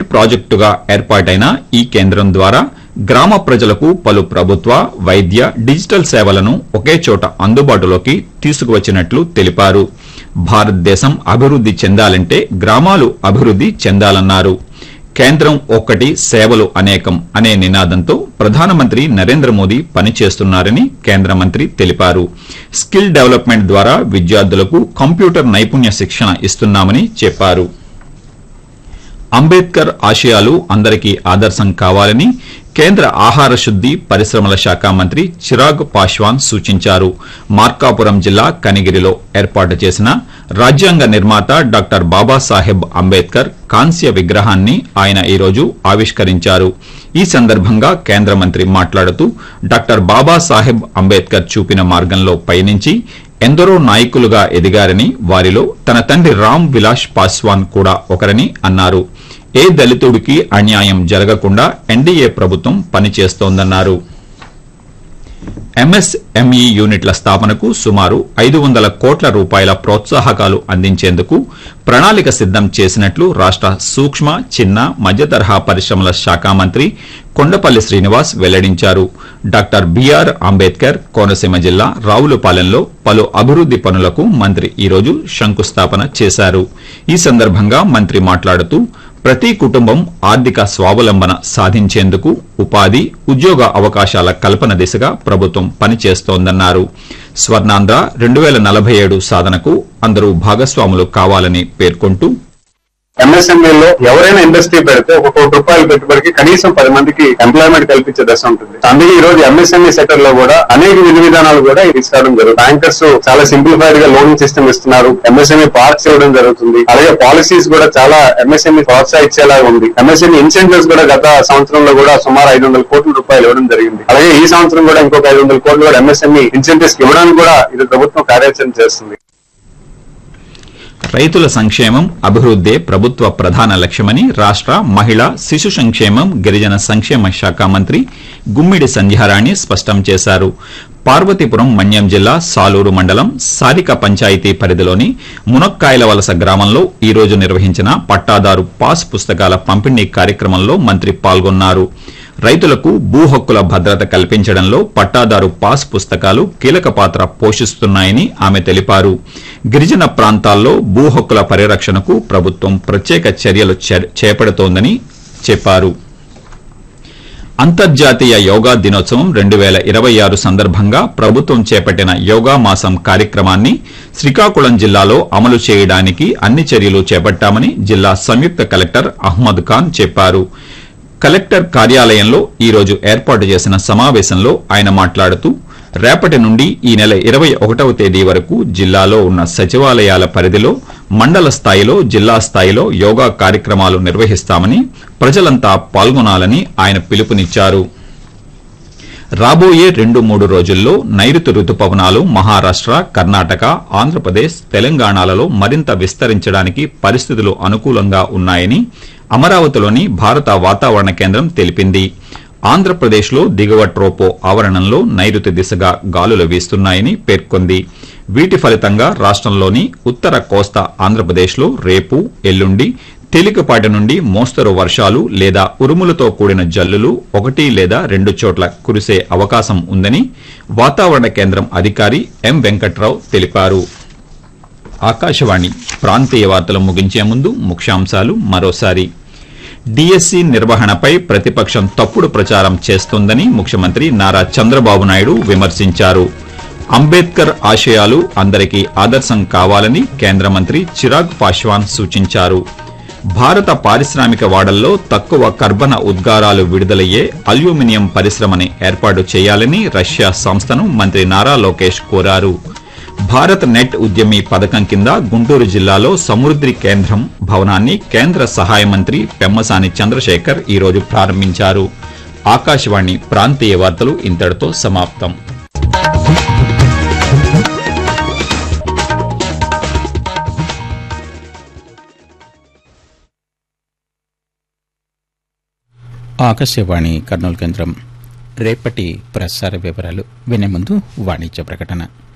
ప్రాజెక్టుగా ఏర్పాటైన ఈ కేంద్రం ద్వారా గ్రామ ప్రజలకు పలు ప్రభుత్వ వైద్య డిజిటల్ సేవలను ఒకే చోట అందుబాటులోకి తీసుకువచ్చినట్లు తెలిపారు భారతదేశం అభివృద్ది చెందాలంటే గ్రామాలు అభివృద్ది చెందాలన్నారు కేంద్రం ఒక్కటి సేవలు అనేకం అనే నినాదంతో ప్రధానమంత్రి నరేంద్ర మోదీ పనిచేస్తున్నారని కేంద్ర మంత్రి తెలిపారు స్కిల్ డెవలప్మెంట్ ద్వారా విద్యార్థులకు కంప్యూటర్ నైపుణ్య శిక్షణ ఇస్తున్నామని చెప్పారు అంబేద్కర్ ఆశయాలు అందరికీ ఆదర్శం కావాలని కేంద్ర ఆహార శుద్ది పరిశ్రమల శాఖ మంత్రి చిరాగ్ పాశ్వాన్ సూచించారు మార్కాపురం జిల్లా కనిగిరిలో ఏర్పాటు చేసిన రాజ్యాంగ నిర్మాత డాక్టర్ బాబాసాహెబ్ అంబేద్కర్ కాంస్య విగ్రహాన్ని ఆయన ఈరోజు ఆవిష్కరించారు ఈ సందర్భంగా కేంద్ర మంత్రి మాట్లాడుతూ డాక్టర్ బాబాసాహెబ్ అంబేద్కర్ చూపిన మార్గంలో పయనించి ఎందరో నాయకులుగా ఎదిగారని వారిలో తన తండ్రి రామ్ విలాస్ పాస్వాన్ కూడా ఒకరని అన్నారు ఏ దళితుడికి అన్యాయం జరగకుండా ఎన్డీఏ ప్రభుత్వం పనిచేస్తోందన్నారు ఎంఎస్ఎంఈ యూనిట్ల స్థాపనకు సుమారు ఐదు వందల కోట్ల రూపాయల ప్రోత్సాహకాలు అందించేందుకు ప్రణాళిక సిద్దం చేసినట్లు రాష్ట సూక్ష్మ చిన్న మధ్యతరహా పరిశ్రమల శాఖ మంత్రి కొండపల్లి శ్రీనివాస్ వెల్లడించారు డాక్టర్ బీఆర్ అంబేద్కర్ కోనసీమ జిల్లా రావులపాలెంలో పలు అభివృద్ది పనులకు మంత్రి ఈరోజు శంకుస్థాపన చేశారు ఈ సందర్భంగా మంత్రి మాట్లాడుతూ ప్రతి కుటుంబం ఆర్థిక స్వావలంబన సాధించేందుకు ఉపాధి ఉద్యోగ అవకాశాల కల్పన దిశగా ప్రభుత్వం పనిచేస్తోందన్నారు స్వర్ణాంధ్ర రెండు వేల నలభై ఏడు సాధనకు అందరూ భాగస్వాములు కావాలని పేర్కొంటూ ఎంఎస్ఎంఈ లో ఎవరైనా ఇండస్ట్రీ పెడితే ఒక కోటి రూపాయలు పెట్టుబడికి కనీసం పది మందికి ఎంప్లాయ్మెంట్ కల్పించే దశ ఉంటుంది అందుకే ఈ రోజు ఎంఎస్ఎంఈ సెక్టర్ లో కూడా అనేక విధి విధానాలు కూడా ఇస్తాడం జరుగుతుంది బ్యాంకర్స్ చాలా సింప్లిఫైడ్ గా లోనింగ్ సిస్టమ్ ఇస్తున్నారు ఎంఎస్ఎంఈ పార్క్స్ ఇవ్వడం జరుగుతుంది అలాగే పాలసీస్ కూడా చాలా ఎంఎస్ఎంఈ ప్రోత్సహించేలా ఉంది ఎంఎస్ఎంఈ ఇన్సెంటివ్స్ కూడా గత సంవత్సరంలో కూడా సుమారు ఐదు వందల కోట్ల రూపాయలు ఇవ్వడం జరిగింది అలాగే ఈ సంవత్సరం కూడా ఇంకొక ఐదు వందల కోట్లు కూడా ఎంఎస్ఎంఈ ఇన్సెంటివ్స్ ఇవ్వడానికి కూడా ఇది ప్రభుత్వం కార్యాచరణ చేస్తుంది రైతుల సంక్షేమం అభివృద్దే ప్రభుత్వ ప్రధాన లక్ష్యమని రాష్ట మహిళా శిశు సంక్షేమం గిరిజన సంక్షేమ శాఖ మంత్రి గుమ్మిడి సంధ్యారాణి స్పష్టం చేశారు పార్వతీపురం మన్యం జిల్లా సాలూరు మండలం సారిక పంచాయతీ పరిధిలోని మునక్కాయల వలస గ్రామంలో ఈ రోజు నిర్వహించిన పట్టాదారు పాస్ పుస్తకాల పంపిణీ కార్యక్రమంలో మంత్రి పాల్గొన్నారు రైతులకు భూ హక్కుల భద్రత కల్పించడంలో పట్టాదారు పాస్ పుస్తకాలు కీలక పాత్ర పోషిస్తున్నాయని ఆమె తెలిపారు గిరిజన ప్రాంతాల్లో భూ హక్కుల పరిరక్షణకు ప్రభుత్వం ప్రత్యేక చర్యలు చే- చేపడుతోందని చెప్పారు అంతర్జాతీయ యోగా దినోత్సవం రెండు వేల ఇరవై ఆరు సందర్భంగా ప్రభుత్వం చేపట్టిన యోగా మాసం కార్యక్రమాన్ని శ్రీకాకుళం జిల్లాలో అమలు చేయడానికి అన్ని చర్యలు చేపట్టామని జిల్లా సంయుక్త కలెక్టర్ అహ్మద్ ఖాన్ చెప్పారు కలెక్టర్ కార్యాలయంలో ఈ రోజు ఏర్పాటు చేసిన సమావేశంలో ఆయన మాట్లాడుతూ రేపటి నుండి ఈ నెల ఇరవై ఒకటవ తేదీ వరకు జిల్లాలో ఉన్న సచివాలయాల పరిధిలో మండల స్థాయిలో జిల్లా స్థాయిలో యోగా కార్యక్రమాలు నిర్వహిస్తామని ప్రజలంతా పాల్గొనాలని ఆయన పిలుపునిచ్చారు రాబోయే రెండు మూడు రోజుల్లో నైరుతి రుతుపవనాలు మహారాష్ట కర్ణాటక ఆంధ్రప్రదేశ్ తెలంగాణలలో మరింత విస్తరించడానికి పరిస్థితులు అనుకూలంగా ఉన్నాయని అమరావతిలోని భారత వాతావరణ కేంద్రం తెలిపింది ఆంధ్రప్రదేశ్లో దిగువ ట్రోపో ఆవరణంలో నైరుతి దిశగా గాలులు వీస్తున్నాయని పేర్కొంది వీటి ఫలితంగా రాష్టంలోని ఉత్తర కోస్తా ఆంధ్రప్రదేశ్లో రేపు ఎల్లుండి తేలికపాటి నుండి మోస్తరు వర్షాలు లేదా ఉరుములతో కూడిన జల్లులు ఒకటి లేదా రెండు చోట్ల కురిసే అవకాశం ఉందని వాతావరణ కేంద్రం అధికారి ఎం వెంకట్రావు తెలిపారు ఆకాశవాణి ప్రాంతీయ వార్తలు ముగించే ముందు ముఖ్యాంశాలు మరోసారి డిఎస్సి నిర్వహణపై ప్రతిపక్షం తప్పుడు ప్రచారం చేస్తోందని ముఖ్యమంత్రి నారా చంద్రబాబు నాయుడు విమర్శించారు అంబేద్కర్ ఆశయాలు అందరికీ ఆదర్శం కావాలని కేంద్ర మంత్రి చిరాగ్ పాశ్వాన్ సూచించారు భారత పారిశ్రామిక వాడల్లో తక్కువ కర్బన ఉద్గారాలు విడుదలయ్యే అల్యూమినియం పరిశ్రమని ఏర్పాటు చేయాలని రష్యా సంస్థను మంత్రి నారా లోకేష్ కోరారు భారత్ నెట్ ఉద్యమి పథకం కింద గుంటూరు జిల్లాలో సమృద్ది కేంద్రం భవనాన్ని కేంద్ర సహాయ మంత్రి పెమ్మసాని చంద్రశేఖర్ ఈ రోజు ప్రారంభించారు ఆకాశవాణి ప్రాంతీయ వార్తలు ఇంతటితో సమాప్తం ఆకాశవాణి కర్నూలు కేంద్రం రేపటి ప్రసార వివరాలు వినే ముందు వాణిజ్య ప్రకటన